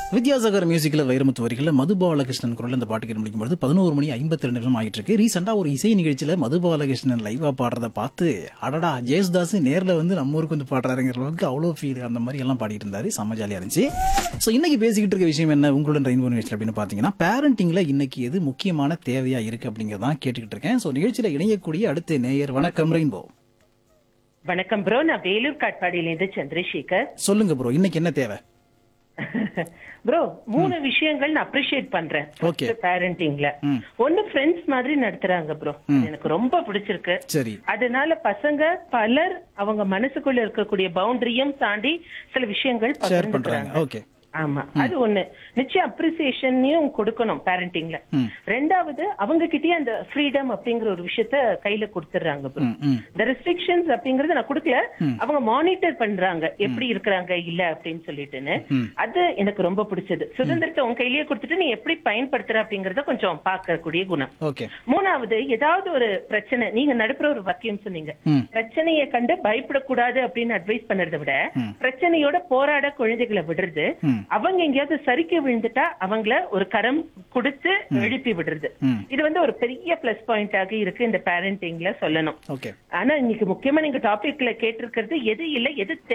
வித்யாசாகர் மியூசிக்கில் வைரமுத்து வரிகளில் மதுபாலகிருஷ்ணன் குரல் இந்த பாட்டு கேட்டு முடிக்கும்போது பதினோரு மணி ஐம்பத்தி ரெண்டு நிமிஷம் ஆகிட்டு இருக்கு ரீசெண்டாக ஒரு இசை நிகழ்ச்சியில் மதுபாலகிருஷ்ணன் லைவாக பாடுறத பார்த்து அடடா ஜெயசுதாஸ் நேரில் வந்து நம்ம ஊருக்கு வந்து பாடுறாருங்கிற அளவுக்கு அவ்வளோ ஃபீல் அந்த மாதிரி எல்லாம் பாடிட்டு இருந்தாரு செம்ம ஜாலியாக இருந்துச்சு ஸோ இன்னைக்கு பேசிக்கிட்டு இருக்க விஷயம் என்ன உங்களுடன் ரெயின்போ நிகழ்ச்சி அப்படின்னு பார்த்தீங்கன்னா பேரண்டிங்கில் இன்னைக்கு எது முக்கியமான தேவையா இருக்கு அப்படிங்கிறதான் கேட்டுக்கிட்டு இருக்கேன் ஸோ நிகழ்ச்சியில் இணையக்கூடிய அடுத்த நேயர் வணக்கம் ரெயின்போ வணக்கம் ப்ரோ நான் வேலூர் காட்பாடியிலேருந்து சந்திரசேகர் சொல்லுங்க ப்ரோ இன்னைக்கு என்ன தேவை ப்ரோ மூணு விஷயங்கள் நான் அப்ரிஷியேட் பண்றேன் Okay. பேரண்டிங்ல ம். ஒன்னு ஃப்ரெண்ட்ஸ் மாதிரி நடத்துறாங்க ப்ரோ எனக்கு ரொம்ப பிடிச்சிருக்கு சரி அதனால பசங்க பலர் அவங்க மனசுக்குள்ள இருக்கக்கூடிய பவுண்டரியும் தாண்டி சில விஷயங்கள் ஷேர் பண்றாங்க பகிர்ந்துக்கிறாங்க ஓகே ஆமா அது ஒண்ணு நிச்சயம் அப்ரிசியேஷனையும் கொடுக்கணும் பேரண்டிங்ல ம். ரெண்டாவது அவங்க கிட்டயே அந்த ஃப்ரீடம் அப்படிங்கிற ஒரு விஷயத்த கையில கொடுத்துறாங்க ப்ரோ ம் ம் இந்த ரெஸ்ட்ரிக்ஷன்ஸ் அப்படிங்கறத நான் கொடுக்கல அவங்க மானிட்டர் பண்றாங்க எப்படி இருக்கிறாங்க இல்ல அப்படின்னு சொல்லிட்டுன்னு அது எனக்கு ரொம்ப பிடிச்சது சுதந்திரத்தை உன் கையிலேயே கொடுத்துட்டு நீ எப்படி பயன்படுத்துற அப்படிங்கறத கொஞ்சம் பார்க்கக்கூடிய குணம் ஓகே மூணாவது ஏதாவது ஒரு பிரச்சனை நீங்க நடுப்புற ஒரு வாக்கியம் சொன்னீங்க ம். பிரச்சனையை கண்டு பயப்படக்கூடாது அப்படின்னு அட்வைஸ் பண்ணறதை விட பிரச்சனையோட போராட குழந்தைகளை விடுறது ம். அவங்க எங்கேயாவது சரிக்க விழுந்துட்டா அவங்கள ஒரு கரம் கொடுத்து எழுப்பி விடுறது ம். இது வந்து ஒரு பெரிய பிளஸ் பாயிண்டாக இருக்கு இந்த பேரண்டிங்ல சொல்லணும் ஓகே ஆனா இன்னைக்கு முக்கியமா நீங்க டாபிக்ல கேட்டிருக்கிறது எது இல்ல எது